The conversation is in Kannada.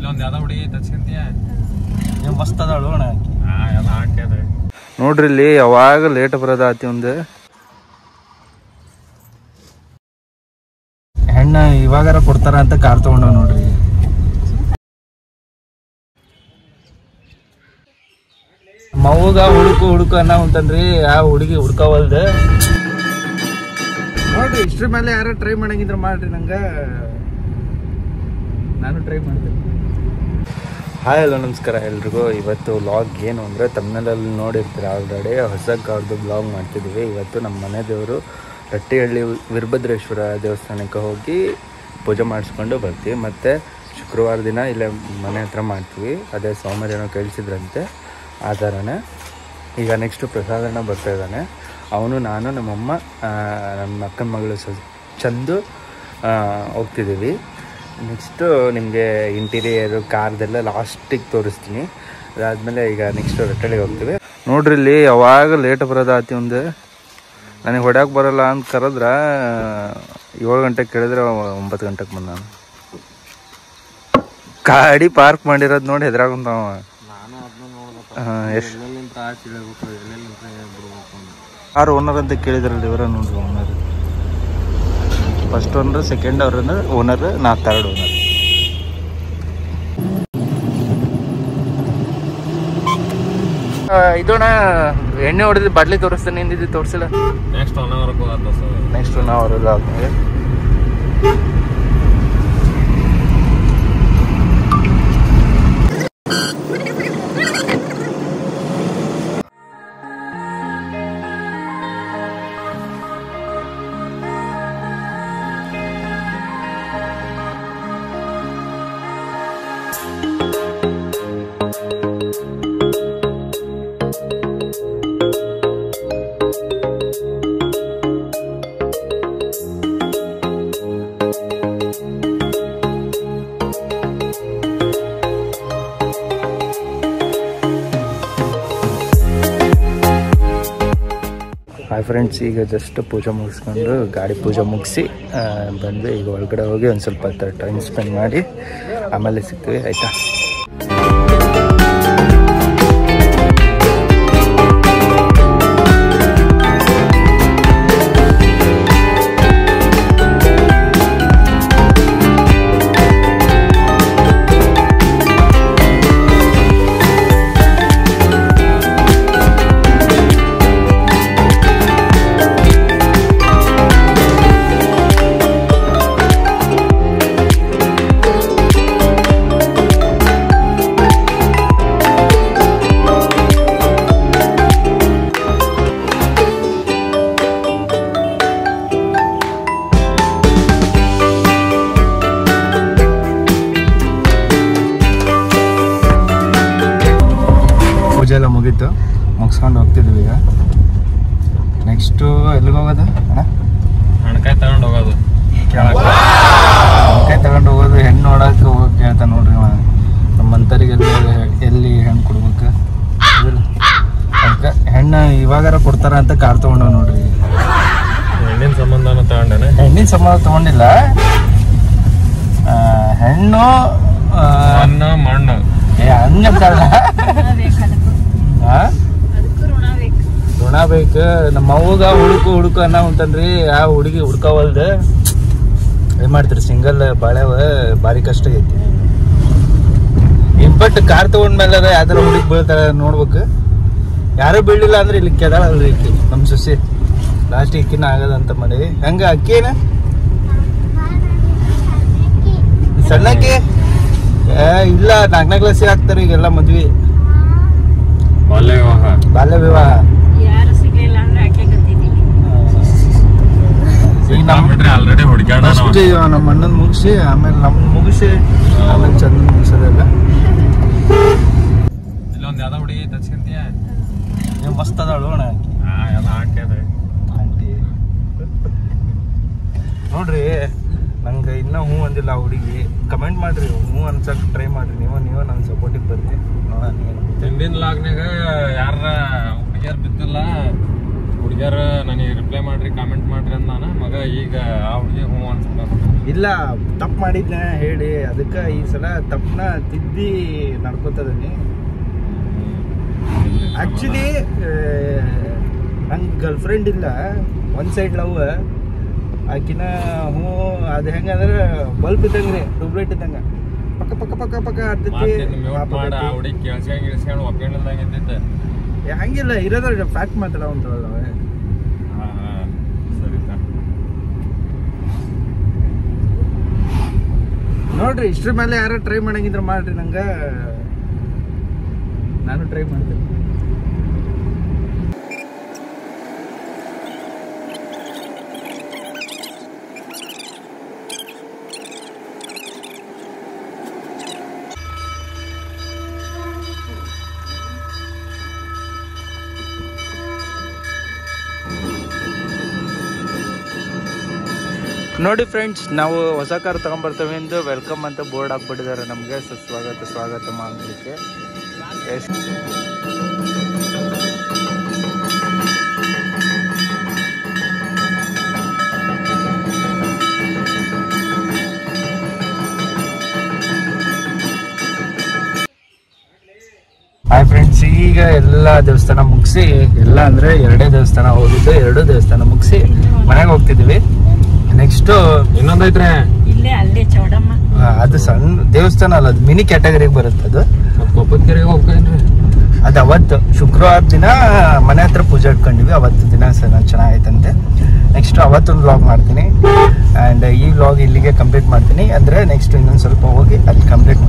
ಇಲ್ಲೊಂದ್ ಯಾವ್ದೋ ಹುಡುಗಿ ತಚ್ಕೊಂತೀಯ ಮಸ್ತ್ ಅದಾಳು ಅಣ್ಣ ಆಕಿ ಹಾ ಎಲ್ಲ ಆಂಟಿ ಅದ ನೋಡ್ರಿ ಇಲ್ಲಿ ಯಾವಾಗ ಲೇಟ್ ಬರೋದ ಆತಿ ಒಂದು ಹೆಣ್ಣ ಇವಾಗಾರ ಕೊಡ್ತಾರ ಅಂತ ಕಾರ್ ತಗೊಂಡವ್ ನೋಡ್ರಿ ಮವ್ಗ ಹುಡುಕು ಹುಡುಕು ಅನ್ನೋ ಅಂತಂದ್ರಿ ಆ ಹುಡುಗಿ ಹುಡ್ಕವಲ್ದ ನೋಡ್ರಿ ಇಷ್ಟ್ರ ಮೇಲೆ ಯಾರ ಟ್ರೈ ಮಾಡಂಗಿದ್ರ ಮಾಡ್ರಿ ನಂಗ ನಾನು ಟ್ರೈ ಮಾಡ್ತೀನಿ ಹಾಯ್ ಹಲೋ ನಮಸ್ಕಾರ ಎಲ್ರಿಗೂ ಇವತ್ತು ವ್ಲಾಗ್ ಏನು ಅಂದರೆ ತಮ್ಮನಲ್ಲಿ ನೋಡಿರ್ತೀರ ಆಲ್ರೆಡಿ ಹೊಸ ಕಾರ್ದು ಬ್ಲಾಗ್ ಮಾಡ್ತಿದ್ದೀವಿ ಇವತ್ತು ನಮ್ಮ ಮನೆ ದೇವರು ರಟ್ಟಿಹಳ್ಳಿ ವೀರಭದ್ರೇಶ್ವರ ದೇವಸ್ಥಾನಕ್ಕೆ ಹೋಗಿ ಪೂಜೆ ಮಾಡಿಸ್ಕೊಂಡು ಬರ್ತೀವಿ ಮತ್ತು ಶುಕ್ರವಾರ ದಿನ ಇಲ್ಲೇ ಮನೆ ಹತ್ರ ಮಾಡ್ತೀವಿ ಅದೇ ಸೋಮವಾರ ಏನೋ ಕಳಿಸಿದ್ರಂತೆ ಆ ಥರನೇ ಈಗ ನೆಕ್ಸ್ಟು ಪ್ರಸಾದಣ್ಣ ಬರ್ತಾ ಇದ್ದಾನೆ ಅವನು ನಾನು ನಮ್ಮಮ್ಮ ಆ, ನಮ್ಮ ಅಕ್ಕನ ಮಗಳು ಸ ಚಂದು ಆ, ಹೋಗ್ತಿದ್ದೀವಿ ನೆಕ್ಸ್ಟು ನಿಮಗೆ ಇಂಟೀರಿಯರು ಕಾರ್ದೆಲ್ಲ ಲಾಸ್ಟಿಗೆ ತೋರಿಸ್ತೀನಿ ಅದಾದಮೇಲೆ ಈಗ ನೆಕ್ಸ್ಟ್ ರಟ್ಟಳಿಗೆ ಹೋಗ್ತೀವಿ ನೋಡ್ರಿ ಇಲ್ಲಿ ಯಾವಾಗ ಲೇಟ್ ಬರೋದ ಆತಿ ಒಂದು ನನಗೆ ಹೊಡ್ಯಾಕೆ ಬರಲ್ಲ ಅಂತ ಕರೆದ್ರೆ ಏಳು ಗಂಟೆಗೆ ಕೇಳಿದ್ರೆ ಒಂಬತ್ತು ಗಂಟೆಗೆ ಬಂದ ನಾನು ಗಾಡಿ ಪಾರ್ಕ್ ಮಾಡಿರೋದು ನೋಡಿ ಹೆದ್ರಾಗುಂತಾವ ನಾನು ಅದನ್ನ ನೋಡ್ಬೇಕು ಎಷ್ಟು ಎಲ್ಲೆಲ್ಲಿಂದ ಆಚೆ ಇಳಿಬೇಕು ಎಲ್ಲೆಲ್ಲಿಂದ ಬಿಡ್ಬೇಕು ಅಂತ ಯಾರು ಓನರ್ ಅಂತ ಕೇಳಿದ್ರಲ್ಲ ಇವರ ನೋಡ್ರಿ ಓನರ್ ಫಸ್ಟ್ ಓನರ್ ಸೆಕೆಂಡ್ ಅವ್ರ ಓನರ್ ನಾ ಥರ್ಡ್ ಓನರ್ ಇದೋಣ ಎಣ್ಣೆ ಹೊಡೆದು ಬಾಟ್ಲಿ ತೋರಿಸ್ತಾನೆ ಹಿಂದಿದ್ದು ತೋರಿಸಿಲ್ಲ ನೆಕ್ಸ್ಟ್ ಒನ್ ಅವರ್ಗೆ ಹೋಗತ್ತ ಸರ್ ನೆಕ್ಸ್ಟ್ ನಾವು ಅವ್ರದ್ದು ಆದ್ಮೇಲೆ ಹಾಯ್ ಫ್ರೆಂಡ್ಸ್ ಈಗ ಜಸ್ಟ್ ಪೂಜೆ ಮುಗಿಸ್ಕೊಂಡು ಗಾಡಿ ಪೂಜೆ ಮುಗಿಸಿ ಬಂದು ಈಗ ಒಳಗಡೆ ಹೋಗಿ ಒಂದು ಸ್ವಲ್ಪ ಹೊತ್ತು ಟೈಮ್ ಸ್ಪೆಂಡ್ ಮಾಡಿ ಆಮೇಲೆ ಸಿಗ್ತೀವಿ ಆಯಿತಾ ಪೂಜೆ ಎಲ್ಲ ಮುಗೀತು ಮುಗಿಸ್ಕೊಂಡು ಹೋಗ್ತಿದ್ವಿ ಈಗ ನೆಕ್ಸ್ಟು ಎಲ್ಲಿಗೆ ಹೋಗೋದು ಅಣ್ಣ ಹಣಕಾಯಿ ತಗೊಂಡು ಹೋಗೋದು ಕೈ ತಗೊಂಡು ಹೋಗೋದು ಹೆಣ್ಣು ನೋಡೋಕೆ ಹೋಗೋಕೆ ಹೇಳ್ತಾನೆ ನೋಡ್ರಿ ಅವ ನಮ್ಮಂತರಿಗೆ ಎಲ್ಲಿ ಎಲ್ಲಿ ಹೆಣ್ಣು ಕೊಡ್ಬೇಕು ಹೌದಿಲ್ಲ? ಅದಕ್ಕೆ ಹೆಣ್ಣು ಇವಾಗಾರ ಕೊಡ್ತಾರ ಅಂತ ಕಾರ್ ತೊಗೊಂಡವ್ ನೋಡ್ರಿ ಹೆಣ್ಣಿನ ಸಂಬಂಧನ ತಗೊಂಡೇನೆ ಹೆಣ್ಣಿನ ಸಂಬಂಧ ತೊಗೊಂಡಿಲ್ಲ ಆ, ಹೆಣ್ಣು ಆ, ಮಣ್ಣು ಮಣ್ಣು ಏ ಹಂಗಂತಲ್ಲ ಆ? ಋಣ ಬೇಕು ನಮ್ಮ ಅವ್ವಗ ಹುಡುಕು ಹುಡುಕು ಅನ್ನೋ ಅಂತಂದ್ರಿ ಆ ಹುಡುಗಿ ಹುಡ್ಕವಲ್ದ ಏನ್ ಮಾಡ್ತೀರಿ ಸಿಂಗಲ್ ಬಾಳೆವ ಭಾರಿ ಕಷ್ಟ ಐತಿ ಬಟ್ ಕಾರ್ ತಗೊಂಡ್ಮೇಲೆ ಯಾವ್ದಾರ ಹುಡುಗಿ ಬೀಳ್ತಾಳ ನೋಡ್ಬೇಕು ಯಾರು ಬೀಳಿಲ್ಲ ಅಂದ್ರೆ ಇಲ್ಲಿ ಕೆದಾಳಲ್ರಿ ಈಕಿ ನಮ್ ಸೊಸಿ ಲಾಸ್ಟ್ ಇಕ್ಕಿನ ಆಗದಂತ ಮಾಡೀವಿ ಹೆಂಗ ಅಕ್ಕೇನ ಸಣ್ಣಕ್ಕಿ ಏ ಇಲ್ಲ ನಾಲ್ಕನೇ ಕ್ಲಾಸಿಗೆ ಹಾಕ್ತಾರೆ ಈಗೆಲ್ಲ ಮದ್ವಿ ಬಾಲ್ಯ ವಿವಾಹ ಬಾಲ್ಯ ವಿವಾಹ ಯಾರು ಸಿಗ್ಲಿಲ್ಲ ಅಂದ್ರೆ ಆಕೆ ಕತ್ತಿದ್ದೀನಿ ಈಗ ನಮ್ಮ ಬಿಟ್ರೆ ಆಲ್ರೆಡಿ ಹುಡುಕ್ಯಾಡ ಫಸ್ಟ್ ನಮ್ಮ ಅಣ್ಣನ ಮುಗಿಸಿ ಆಮೇಲೆ ನಮ್ ಮುಗಿಸಿ ಆಮೇಲೆ ಚಂದ ಮುಗಿಸೋದೆಲ್ಲ ಇಲ್ಲೊಂದ್ ಯಾವ್ದೋ ಹುಡುಗಿ ತಚ್ಕೊಂತೀಯ ನೀವು ಮಸ್ತ್ ಅದಾಳು ಅಣ್ಣ ಆಕಿ ಹಾ ಎಲ್ಲ ಆಂಟಿ ಅದ ಆಂಟಿ ನೋಡ್ರಿ ನಂಗೆ ಇನ್ನೂ ಹ್ಞೂ ಅಂದಿಲ್ಲ ಆ ಹುಡುಗಿ ಕಮೆಂಟ್ ಮಾಡ್ರಿ ಹ್ಞೂ ಅನ್ಸಕ್ ಟ್ರೈ ಮಾಡ್ರಿ ನೀವು ನೀವು ನನ್ನ ಸಪೋರ್ಟಿಗೆ ಬರ್ರಿ ನೋಡೋಣ ಏನು ಹಿಂದಿನ ಲಾಗ್ನಾಗ ಯಾರ ಹುಡುಗಿಯರ್ ಬಿದ್ದಿಲ್ಲ ಹುಡುಗಿಯರ ನನಗೆ ರಿಪ್ಲೈ ಮಾಡ್ರಿ ಕಾಮೆಂಟ್ ಮಾಡ್ರಿ ಅಂತ ನಾನು ಮಗ ಈಗ ಆ ಹುಡುಗಿ ಹ್ಞೂ ಅನ್ಸ್ಬಿಟ್ಟ ಇಲ್ಲ ತಪ್ಪು ಮಾಡಿದ್ನ ಹೇಳಿ ಅದಕ್ಕೆ ಈ ಸಲ ತಪ್ಪನ್ನ ತಿದ್ದಿ ನಡ್ಕೋತದನಿ ಆ್ಯಕ್ಚುಲಿ ನಂಗೆ ಗರ್ಲ್ ಫ್ರೆಂಡ್ ಇಲ್ಲ ಒನ್ ಸೈಡ್ ಲವ್ ಆಕಿನ ಹ್ಞೂ ಅದು ಹೆಂಗಂದ್ರೆ ಬಲ್ಬ್ ಇದ್ದಂಗೆ ರೀ ಟ್ಯೂಬ್ಲೈಟ್ ಇದ್ದಂಗೆ ಪಕ್ಕ ಪಕ್ಕ ಪಕ್ಕ ಪಕ್ಕ ಹತ್ತೈತಿ ಮ್ಯೂಟ್ ಮಾಡ ಆ ಹುಡುಗಿ ಕೇಳ್ಸ್ಕೊಂಡ್ ಗಿಳ್ಸ್ಕೊಂಡು ಒಪ್ಕೊಂಡಿಲ್ದಂಗೆ ಇದ್ದಿದ್ದೆ ಏ, ಹಂಗಿಲ್ಲ ಇರೋದ್ರ ಫ್ಯಾಕ್ಟ್ ಮಾತಾಡೋ ಅಂತವಲ್ಲ ಹಾ ಹಾ ಸರಿ ಸರ್ ನೋಡ್ರಿ ಇಷ್ಟ್ರ ಮೇಲೆ ಯಾರು ಟ್ರೈ ಮಾಡಂಗಿದ್ರೆ ಮಾಡ್ರಿ ನಂಗೆ ನಾನು ಟ್ರೈ ಮಾಡ್ತೀನಿ ನೋಡಿ ಫ್ರೆಂಡ್ಸ್ ನಾವು ಹೊಸ ಕಾರ್ ತಗೊಂಬರ್ತೇವೆ ಎಂದು ವೆಲ್ಕಮ್ ಅಂತ ಬೋರ್ಡ್ ಹಾಕ್ಬಿಟ್ಟಿದ್ದಾರೆ ನಮಗೆ ಸುಸ್ವಾಗತ ಸ್ವಾಗತ ಮಾಡಲಿಕ್ಕೆ ಹಾಯ್ ಫ್ರೆಂಡ್ಸ್ ಈಗ ಎಲ್ಲ ದೇವಸ್ಥಾನ ಮುಗಿಸಿ ಎಲ್ಲ ಅಂದ್ರೆ ಎರಡೇ ದೇವಸ್ಥಾನ ಹೋಗಿದ್ದು ಎರಡು ದೇವಸ್ಥಾನ ಮುಗಿಸಿ ಮನೆಗೆ ಹೋಗ್ತಿದ್ವಿ ನೆಕ್ಸ್ಟ್ ಇನ್ನೊಂದೈತ್ರೆ ಇಲ್ಲೇ ಅಲ್ಲೇ ಚೌಡಮ್ಮ ಅದು ಸಣ್ಣ ದೇವಸ್ಥಾನ ಅಲ್ಲ ಅದು ಮಿನಿ ಕ್ಯಾಟಗರಿಗೆ ಬರುತ್ತೆ ಅದು ಮತ್ತೆ ಕೊಪ್ಪದ ಕೆರೆಗೆ ಹೋಗ್ಬೇಕೇನ್ರಿ ಅದು ಅವತ್ತು ಶುಕ್ರವಾರ ದಿನ ಮನೆ ಹತ್ರ ಪೂಜೆ ಇಟ್ಕೊಂಡಿವಿ ಅವತ್ತು ದಿನ ಸರ್ ಚೆನ್ನಾಗೈತಂತೆ ನೆಕ್ಸ್ಟ್ ಅವತ್ತೊಂದು ವ್ಲಾಗ್ ಮಾಡ್ತೀನಿ ಆ್ಯಂಡ್ ಈ ವ್ಲಾಗ್ ಇಲ್ಲಿಗೆ ಕಂಪ್ಲೀಟ್ ಮಾಡ್ತೀನಿ ಅಂದರೆ ನೆಕ್ಸ್ಟ್ ಇನ್ನೊಂದು ಸ್ವಲ್ಪ ಹೋಗಿ ಅಲ್ಲಿ ಕಂಪ್ಲೀಟ್